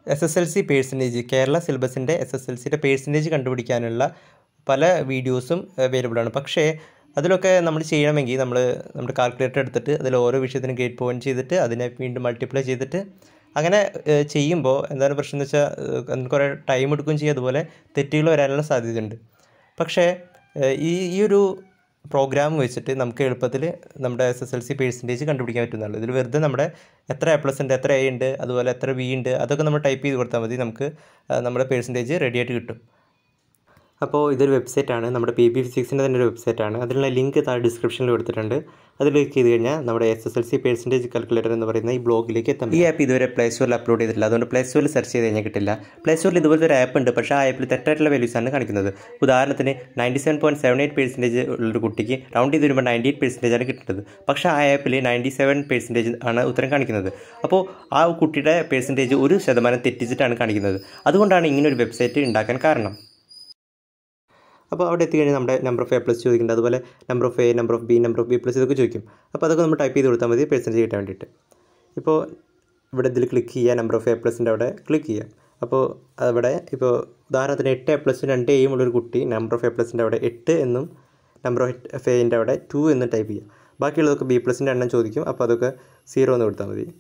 S S L C percentage Kerala സിലബസിൻ്റെ S S L സിയുടെ percentage കണ്ടുപിടിക്കാനുള്ള പല വീഡിയോസും അവൈലബിൾ ആണ് പക്ഷേ അതിലൊക്കെ നമ്മൾ ചെയ്യണമെങ്കിൽ നമ്മൾ നമ്മുടെ കാൽക്കുലേറ്റർ എടുത്തിട്ട് അതിൽ ഓരോ വിഷയത്തിനും ഗ്രേഡ് പോയിന്റ് ചെയ്തിട്ട് അതിനെ വീണ്ടും മൾട്ടിപ്ലൈ ചെയ്തിട്ട് അങ്ങനെ ഏഹ്, ചെയ്യുമ്പോൾ എന്താണ് പ്രശ്നം എന്ന് വെച്ചാൽ ഏഹ്, കുറേ ടൈം എടുക്കുകയും ചെയ്യും അതുപോലെ തെറ്റുകൾ വരാനുള്ള സാധ്യതയുണ്ട് പക്ഷേ ഏഹ്, ഈ ഈ ഒരു പ്രോഗ്രാം വെച്ചിട്ട് നമുക്ക് എളുപ്പത്തിൽ നമ്മുടെ S S L C percentage കണ്ടുപിടിക്കാൻ പറ്റുന്നതാണ് ഇതിൽ വെറുതെ നമ്മുടെ എത്ര എ പ്ലസ് ഉണ്ട് എത്ര എ ഉണ്ട് അതുപോലെ എത്ര ബി ഉണ്ട് അതൊക്കെ നമ്മൾ ടൈപ്പ് ചെയ്ത് കൊടുത്താൽ മതി നമുക്ക് ആ, നമ്മുടെ പേഴ്സൻറ്റേജ് റെഡി ആയിട്ട് കിട്ടും അപ്പോൾ ഇതൊരു വെബ്സൈറ്റാണ് നമ്മുടെ പി ബി ഫിസിക്സിൻ്റെ തന്നെ ഒരു വെബ്സൈറ്റാണ് അതിനുള്ള ലിങ്ക് താഴെ ഡിസ്ക്രിപ്ഷനിൽ കൊടുത്തിട്ടുണ്ട് അതിൽ ക്ലിക്ക് ചെയ്ത് കഴിഞ്ഞാൽ നമ്മുടെ S S L C percentage calculator എന്ന് പറയുന്ന ഈ ബ്ലോഗിലേക്ക് എത്താം ഈ ആപ്പ് ഇതുവരെ പ്ലേ സ്റ്റോറിൽ അപ്ലോഡ് ചെയ്തിട്ടില്ല അതുകൊണ്ട് പ്ലേ സ്റ്റോറിൽ സെർച്ച് ചെയ്ത് കഴിഞ്ഞാൽ കിട്ടില്ല പ്ലേ സ്റ്റോറിൽ ഇതുപോലത്തെ ഒരു ആപ്പ് ഉണ്ട് പക്ഷേ ആ ആപ്പിൽ തെറ്റായിട്ടുള്ള values ആണ് കാണിക്കുന്നത് ഉദാഹരണത്തിന് ninety seven point seven eight percentage ഉള്ളൊരു കുട്ടിക്ക് റൗണ്ട് ചെയ്ത് വരുമ്പോൾ നയൻറ്റി എയ്റ്റ് പെർസെൻറ്റേജ് ആണ് കിട്ടുന്നത് പക്ഷേ ആ ആപ്പിൽ നയൻറ്റി സെവൻ പെർസെൻറ്റേജ് ആണ് ഉത്തരം കാണിക്കുന്നത് അപ്പോൾ ആ കുട്ടിയുടെ പെർസെൻറ്റേജ് ഒരു ശതമാനം തെറ്റിച്ചിട്ടാണ് കാണിക്കുന്നത് അതുകൊണ്ടാണ് ഇങ്ങനെ ഒരു വെബ്സൈറ്റ് ഉണ്ടാക്കാൻ കാരണം അപ്പോൾ അവിടെ എത്തിക്കഴിഞ്ഞാൽ നമ്മുടെ നമ്പർ ഓഫ് എ പ്ലസ് ചോദിക്കുന്നുണ്ട് അതുപോലെ number of A number of B number of B plus ഇതൊക്കെ ചോദിക്കും അപ്പോൾ അതൊക്കെ നമ്മൾ ടൈപ്പ് ചെയ്ത് കൊടുത്താൽ മതി പെർസെൻറ്റേജ് കിട്ടാൻ വേണ്ടിയിട്ട് ഇപ്പോൾ ഇവിടെ ഇതിൽ ക്ലിക്ക് ചെയ്യുക നമ്പർ ഓഫ് എ പ്ലസിൻ്റെ അവിടെ ക്ലിക്ക് ചെയ്യുക അപ്പോൾ അവിടെ ഇപ്പോൾ ഉദാഹരണത്തിന് എട്ട് എ പ്ലസും രണ്ട് എയും ഉള്ളൊരു കുട്ടി നമ്പർ ഓഫ് എ പ്ലസിൻ്റെ അവിടെ എട്ട് എന്നും നമ്പർ ഓഫ് എൻ്റെ അവിടെ ടു എന്ന് ടൈപ്പ് ചെയ്യുക ബാക്കിയുള്ളതൊക്കെ ബി പ്ലസിൻ്റെ എണ്ണം ചോദിക്കും അപ്പോൾ അതൊക്കെ സീറോ എന്ന് കൊടുത്താൽ മതി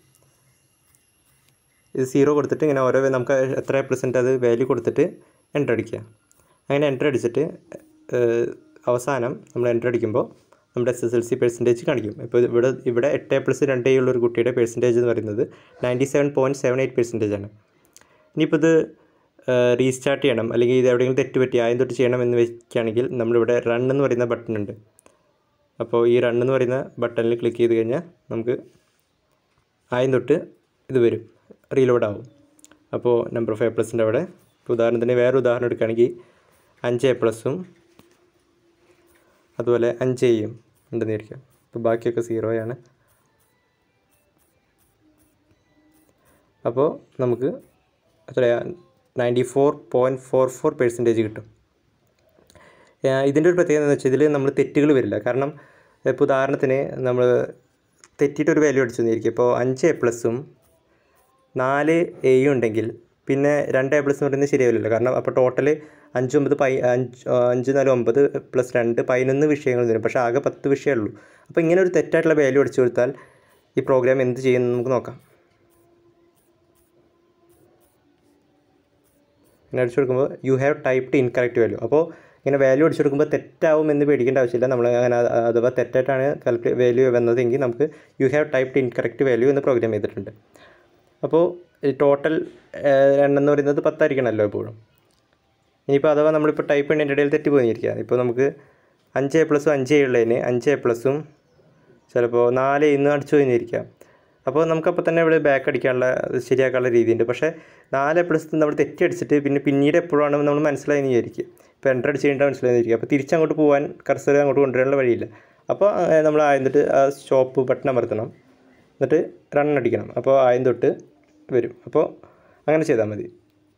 ഇത് സീറോ കൊടുത്തിട്ട് ഇങ്ങനെ ഓരോ നമുക്ക് എത്ര പ്ലസ് ഉണ്ട് അത് വാല്യൂ കൊടുത്തിട്ട് എൻ്റർ അടിക്കുക അങ്ങനെ എൻ്റർ അടിച്ചിട്ട് ഏഹ്, അവസാനം നമ്മൾ എൻ്റർ അടിക്കുമ്പോൾ നമ്മുടെ S S L C percentage കാണിക്കും ഇപ്പോൾ ഇവിടെ ഇവിടെ എട്ട് പ്ലസ് രണ്ട് ഉള്ള ഒരു കുട്ടിയുടെ പെർസെൻറ്റേജ് എന്ന് പറയുന്നത് ninety seven point seven eight percentage ആണ് ഇനിയിപ്പോൾ ഇത് റീസ്റ്റാർട്ട് ചെയ്യണം അല്ലെങ്കിൽ ഇത് എവിടെയെങ്കിലും തെറ്റ് പറ്റി ആദ്യം തൊട്ട് ചെയ്യണം എന്ന് വെക്കുകയാണെങ്കിൽ നമ്മളിവിടെ റൺ എന്ന് പറയുന്ന ബട്ടൺ ഉണ്ട് അപ്പോൾ ഈ റൺ എന്ന് പറയുന്ന ബട്ടണിൽ ക്ലിക്ക് ചെയ്ത് കഴിഞ്ഞാൽ നമുക്ക് ആദ്യം തൊട്ട് ഇത് വരും റീലോഡ് ആവും അപ്പോൾ നമ്പർ ഓഫ് എ പ്ലസിൻ്റെ അവിടെ ഇപ്പോൾ ഉദാഹരണത്തിന് വേറെ ഉദാഹരണം എടുക്കുകയാണെങ്കിൽ അഞ്ച് എ പ്ലസും അതുപോലെ അഞ്ച് എയും ഉണ്ടെന്ന് ഇരിക്കാം ഇപ്പോൾ ബാക്കിയൊക്കെ സീറോയാണ് അപ്പോൾ നമുക്ക് എത്രയാ ninety four point four four percentage കിട്ടും ഏഹ് ഇതിൻ്റെ ഒരു പ്രത്യേകത എന്ന് വെച്ചാൽ ഇതിൽ നമ്മൾ തെറ്റുകൾ വരില്ല കാരണം ഇപ്പോൾ ഉദാഹരണത്തിന് നമ്മൾ തെറ്റിയിട്ട് ഒരു വാല്യൂ അടിച്ചു തന്നിരിക്കും ഇപ്പോൾ അഞ്ച് എ പ്ലസും നാല് എയും ഉണ്ടെങ്കിൽ പിന്നെ രണ്ട് എ പ്ലസ് എന്ന് പറയുന്നത് ശരിയാവില്ലല്ലോ കാരണം അപ്പോൾ ടോട്ടൽ അഞ്ച് ഒമ്പത് പൈ അഞ്ച് അഞ്ച് നാല് ഒമ്പത് പ്ലസ് രണ്ട് പതിനൊന്ന് വിഷയങ്ങൾ തരും പക്ഷേ ആകെ പത്ത് വിഷയമേ ഉള്ളൂ അപ്പോൾ ഇങ്ങനെ ഒരു തെറ്റായിട്ടുള്ള വാല്യൂ അടിച്ചു കൊടുത്താൽ ഈ പ്രോഗ്രാം എന്ത് ചെയ്യുമെന്ന് നമുക്ക് നോക്കാം ഇങ്ങനെ അടിച്ചു കൊടുക്കുമ്പോൾ you have typed incorrect value അപ്പോൾ ഇങ്ങനെ വാല്യൂ അടിച്ചു കൊടുക്കുമ്പോൾ തെറ്റാവും എന്ന് പേടിക്കേണ്ട ആവശ്യമില്ല നമ്മൾ അങ്ങനെ അത് അഥവാ തെറ്റായിട്ടാണ് കാൽക്കുലേ വാല്യൂ വന്നതെങ്കിൽ നമുക്ക് you have typed incorrect value എന്ന് പ്രോഗ്രാം ചെയ്തിട്ടുണ്ട് അപ്പോൾ ടോട്ടൽ എണ്ണം എന്ന് പറയുന്നത് പത്തായിരിക്കണമല്ലോ എപ്പോഴും ഇനിയിപ്പോൾ അഥവാ നമ്മളിപ്പോൾ ടൈപ്പ് ചെയ്യുന്നതിൻ്റെ ഇടയിൽ തെറ്റി പോയിരിക്കുക ഇപ്പോൾ നമുക്ക് അഞ്ച് എ പ്ലസും അഞ്ച് എ ഉള്ളതിന് അഞ്ച് എ പ്ലസും ചിലപ്പോൾ നാല് ഇന്ന് അടിച്ചു കഴിഞ്ഞിരിക്കാം അപ്പോൾ നമുക്കപ്പോൾ തന്നെ ഇവിടെ ബാക്ക് അടിക്കാനുള്ള ശരിയാക്കാനുള്ള രീതിയുണ്ട് പക്ഷേ നാല് പ്ലസ് നമ്മൾ തെറ്റി അടിച്ചിട്ട് പിന്നെ പിന്നീട് എപ്പോഴാണ് നമ്മൾ മനസ്സിലായെന്ന് വിചാരിക്കുക ഇപ്പോൾ എൻ്റർ അടിച്ച് കഴിഞ്ഞാൽ മനസ്സിലായെന്ന് വിചാരിക്കുക അപ്പോൾ തിരിച്ചങ്ങോട്ട് പോകാൻ കർസർ അങ്ങോട്ട് കൊണ്ടുവരാനുള്ള വഴിയില്ല അപ്പോൾ ഏഹ്, നമ്മൾ ആദ്യം തൊട്ട് ആ സ്റ്റോപ്പ് ബട്ടൺ അമർത്തണം എന്നിട്ട് റൺ അടിക്കണം അപ്പോൾ ആദ്യം തൊട്ട് വരും അപ്പോൾ അങ്ങനെ ചെയ്താൽ മതി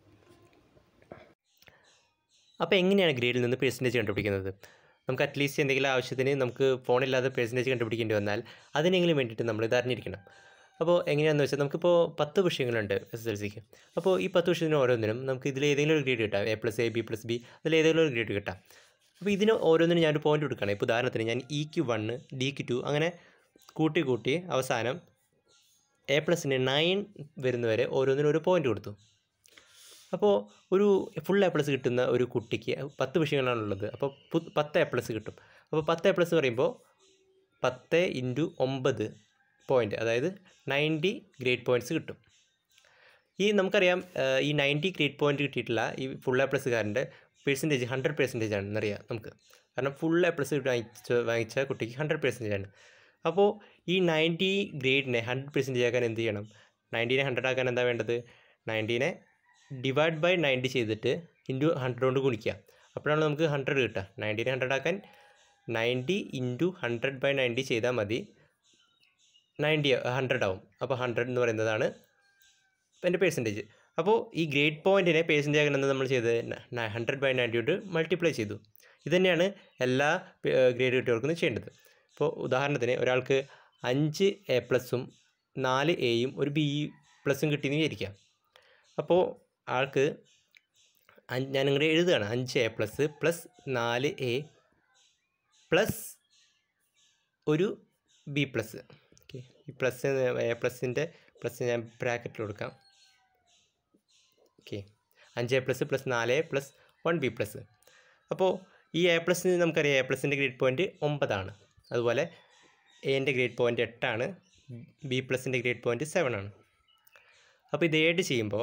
അപ്പോൾ എങ്ങനെയാണ് ഗ്രേഡിൽ നിന്ന് പേഴ്സൻറ്റേജ് കണ്ടുപിടിക്കുന്നത് നമുക്ക് അറ്റ്ലീസ്റ്റ് എന്തെങ്കിലും ആവശ്യത്തിന് നമുക്ക് ഫോണില്ലാതെ പേഴ്സൻറ്റേജ് കണ്ടുപിടിക്കേണ്ടി വന്നാൽ അതിനെങ്കിലും വേണ്ടിയിട്ട് നമ്മൾ ഇത് അറിഞ്ഞിരിക്കണം അപ്പോൾ എങ്ങനെയാണെന്ന് വെച്ചാൽ നമുക്കിപ്പോൾ പത്ത് വിഷയങ്ങളുണ്ട് എസ് എസ് എൽ സിക്ക് അപ്പോൾ ഈ പത്ത് വിഷയത്തിന് ഓരോന്നിനും നമുക്ക് ഇതിൽ ഏതെങ്കിലും ഒരു ഗ്രേഡ് കിട്ടാം A plus A B plus B അതിൽ ഏതെങ്കിലും ഒരു ഗ്രേഡ് കിട്ടാം അപ്പോൾ ഇതിന് ഓരോന്നിനും ഞാനൊരു പോയിന്റ് കൊടുക്കുകയാണ് ഇപ്പോൾ ഉദാഹരണത്തിന് ഞാൻ E Q one D Q two അങ്ങനെ കൂട്ടി കൂട്ടി അവസാനം എ പ്ലസിന് നയൻ വരുന്നവരെ ഓരോന്നിനും ഒരു പോയിന്റ് കൊടുത്തു അപ്പോൾ ഒരു ഫുൾ എ പ്ലസ് കിട്ടുന്ന ഒരു കുട്ടിക്ക് പത്ത് വിഷയങ്ങളാണുള്ളത് അപ്പോൾ പു- പത്ത് എ പ്ലസ് കിട്ടും അപ്പോൾ പത്ത് എ പ്ലസ് പറയുമ്പോൾ പത്ത് ഇൻറ്റു ഒമ്പത് പോയിൻ്റ് അതായത് നയൻറ്റി ഗ്രേഡ് പോയിൻറ്റ്സ് കിട്ടും ഈ നമുക്കറിയാം ആ, ഈ നയൻറ്റി ഗ്രേഡ് പോയിൻ്റ് കിട്ടിയിട്ടുള്ള ഈ ഫുൾ എ പ്ലസ്സുകാരൻ്റെ പെർസെൻറ്റേജ് ഹൺഡ്രഡ് പെർസെൻറ്റേജ് ആണെന്നറിയാം നമുക്ക് കാരണം ഫുൾ എ പ്ലസ് വാങ്ങിച്ച വാങ്ങിച്ച കുട്ടിക്ക് ഹൺഡ്രഡ് പെർസെൻറ്റേജ് ആണ് അപ്പോൾ ഈ നയൻറ്റി ഗ്രേഡിനെ ഹൺഡ്രഡ് പെർസെൻറ്റേജ് ആക്കാൻ എന്ത് ചെയ്യണം നയൻറ്റീനെ ഹൺഡ്രഡ് ആക്കാൻ എന്താ വേണ്ടത് നയൻറ്റീനെ ഡിവൈഡ് ബൈ നയൻറ്റി ചെയ്തിട്ട് ഇൻറ്റു ഹൺഡ്രഡ് കൊണ്ട് ഗുണിക്കുക അപ്പോഴാണ് നമുക്ക് ഹൺഡ്രഡ് കിട്ടുക നയൻറ്റീനെ ഹൺഡ്രഡ് ആക്കാൻ ninety into hundred by ninety ചെയ്താൽ മതി നയൻറ്റി ഹൺഡ്രഡ് ആവും അപ്പോൾ ഹൺഡ്രഡ് എന്ന് പറയുന്നതാണ് എൻ്റെ പേഴ്സൻറ്റേജ് അപ്പോൾ ഈ ഗ്രേഡ് പോയിൻറ്റിനെ പേഴ്സൻറ്റേജ് ആക്കാൻ എന്താ നമ്മൾ ചെയ്തത് ഹൺഡ്രഡ് ബൈ നയൻറ്റി കൊണ്ട് മൾട്ടിപ്ലൈ ചെയ്തു ഇത് തന്നെയാണ് എല്ലാ ഗ്രേഡ് കിട്ടിയവർക്കും ചെയ്യേണ്ടത് ഇപ്പോൾ ഉദാഹരണത്തിന് ഒരാൾക്ക് അഞ്ച് എ പ്ലസും നാല് എയും ഒരു ബി പ്ലസും കിട്ടിയെന്ന് വിചാരിക്കാം അപ്പോൾ ആൾക്ക് അഞ്ച് ഞാൻ ഇങ്ങനെ എഴുതുകയാണ് അഞ്ച് എ പ്ലസ് പ്ലസ് നാല് എ പ്ലസ് ഒരു ബി പ്ലസ് ഓക്കെ ഈ പ്ലസ് എ പ്ലസിൻ്റെ പ്ലസ് ഞാൻ ബ്രാക്കറ്റിൽ കൊടുക്കാം ഓക്കെ അഞ്ച് എ പ്ലസ് പ്ലസ് നാല് A plus one B plus അപ്പോൾ ഈ എ പ്ലസിന് നമുക്കറിയാം എ പ്ലസിൻ്റെ ഗ്രേഡ് പോയിൻറ്റ് ഒമ്പതാണ് അതുപോലെ എൻ്റെ ഗ്രേഡ് പോയിൻറ്റ് എട്ടാണ് ബി പ്ലസിൻ്റെ ഗ്രേഡ് പോയിൻറ്റ് സെവൻ ആണ് അപ്പോൾ ഇത് ഏഡ് ചെയ്യുമ്പോൾ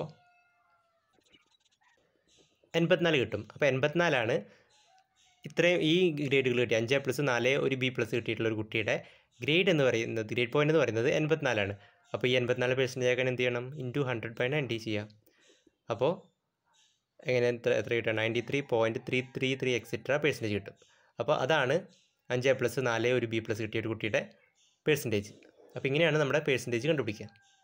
എൺപത്തിനാല് കിട്ടും അപ്പോൾ എൺപത്തിനാലാണ് ഇത്രയും ഈ ഗ്രേഡുകൾ കിട്ടി അഞ്ച് പ്ലസ് നാല് ഒരു ബി പ്ലസ് കിട്ടിയിട്ടുള്ള ഒരു കുട്ടിയുടെ ഗ്രേഡ് എന്ന് പറയുന്നത് ഗ്രേഡ് പോയിന്റ് എന്ന് പറയുന്നത് എൺപത്തിനാലാണ് അപ്പോൾ ഈ എൺപത്തിനാല് പെർസെൻറ്റേജ് ആക്കാൻ എന്ത് ചെയ്യണം ഇൻറ്റു ഹൺഡ്രഡ് ബൈ നയൻറ്റി ചെയ്യാം അപ്പോൾ എങ്ങനെ എത്ര എത്ര കിട്ടുക ninety three point three three three etcetera percentage കിട്ടും അപ്പോൾ അതാണ് അഞ്ച് പ്ലസ് നാല് ഒരു ബി പ്ലസ് കിട്ടിയ ഒരു കുട്ടിയുടെ പെർസെൻറ്റേജ് അപ്പോൾ ഇങ്ങനെയാണ് നമ്മുടെ പെർസെൻറ്റേജ് കണ്ടുപിടിക്കുക